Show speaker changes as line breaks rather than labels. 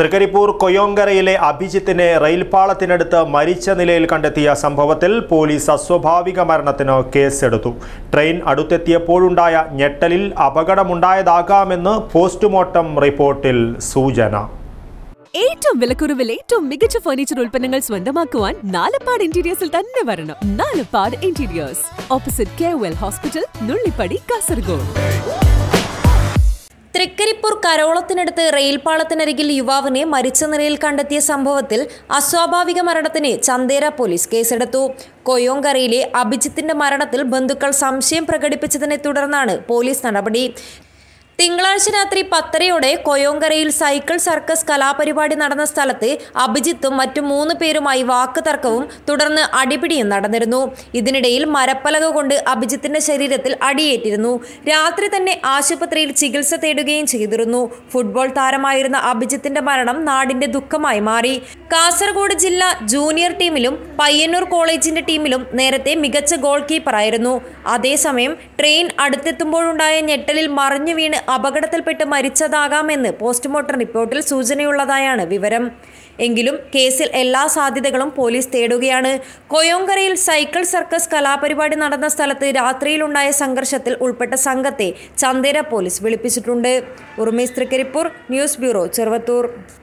തൃക്കരിപ്പൂർ കൊയോങ്കരയിലെ അഭിജിത്തിനെ റെയിൽപാളത്തിനടുത്ത് മരിച്ച നിലയിൽ കണ്ടെത്തിയ സംഭവത്തിൽ പോലീസ് അസ്വാഭാവിക മരണത്തിന് കേസെടുത്തു ട്രെയിൻ അടുത്തെത്തിയപ്പോഴുണ്ടായ ഞെട്ടലിൽ അപകടമുണ്ടായതാകാമെന്ന് പോസ്റ്റ്മോർട്ടം റിപ്പോർട്ടിൽ സൂചന
ഏറ്റവും വിലക്കുറവിൽ ഏറ്റവും മികച്ച ഫർണിച്ചർ ഉൽപ്പന്നങ്ങൾ സ്വന്തമാക്കുവാൻ നാലപ്പാട് ഇന്റീരിയേഴ്സിൽ തന്നെ വരണം Nalappad interiors opposite K L hospital Nullippady Kasaragod
Trikaripur കരോളത്തിനടുത്ത് റെയിൽപാളത്തിനരികിൽ യുവാവിനെ മരിച്ച നിലയിൽ കണ്ടെത്തിയ സംഭവത്തിൽ അസ്വാഭാവിക മരണത്തിന് ചന്തേര പോലീസ് കേസെടുത്തു കൊയോങ്കരയിലെ അഭിജിത്തിന്റെ മരണത്തിൽ ബന്ധുക്കൾ സംശയം പ്രകടിപ്പിച്ചതിനെ തുടർന്നാണ് പോലീസ് നടപടി തിങ്കളാഴ്ച രാത്രി പത്തരയോടെ കൊയോങ്കരയിൽ സൈക്കിൾ സർക്കസ് കലാപരിപാടി നടന്ന സ്ഥലത്ത് അഭിജിത്തും മറ്റു മൂന്ന് പേരുമായി വാക്ക് തർക്കവും തുടർന്ന് അടിപിടിയും നടന്നിരുന്നു ഇതിനിടയിൽ മരപ്പലക കൊണ്ട് അഭിജിത്തിന്റെ ശരീരത്തിൽ അടിയേറ്റിരുന്നു രാത്രി തന്നെ ആശുപത്രിയിൽ ചികിത്സ തേടുകയും ചെയ്തിരുന്നു ഫുട്ബോൾ താരമായിരുന്ന അഭിജിത്തിന്റെ മരണം നാടിന്റെ ദുഃഖമായി മാറി കാസർഗോഡ് ജില്ല ജൂനിയർ ടീമിലും പയ്യന്നൂർ കോളേജിന്റെ ടീമിലും നേരത്തെ മികച്ച ഗോൾ കീപ്പറായിരുന്നു അതേസമയം ട്രെയിൻ അടുത്തെത്തുമ്പോഴുണ്ടായ ഞെട്ടലിൽ മറിഞ്ഞു വീണ് അപകടത്തിൽപ്പെട്ട് മരിച്ചതാകാമെന്ന് പോസ്റ്റ്മോർട്ടം റിപ്പോർട്ടിൽ സൂചനയുള്ളതായാണ് വിവരം എങ്കിലും കേസിൽ എല്ലാ സാധ്യതകളും പോലീസ് തേടുകയാണ് കൊയോങ്കരയിൽ സൈക്കിൾ സർക്കസ് കലാപരിപാടി നടന്ന സ്ഥലത്ത് രാത്രിയിലുണ്ടായ സംഘർഷത്തിൽ ഉൾപ്പെട്ട സംഘത്തെ ചന്തേര പോലീസ് വിളിപ്പിച്ചിട്ടുണ്ട് ഉറുമേസ് തൃക്കരിപ്പൂർ ന്യൂസ് ബ്യൂറോ ചെറുവത്തൂർ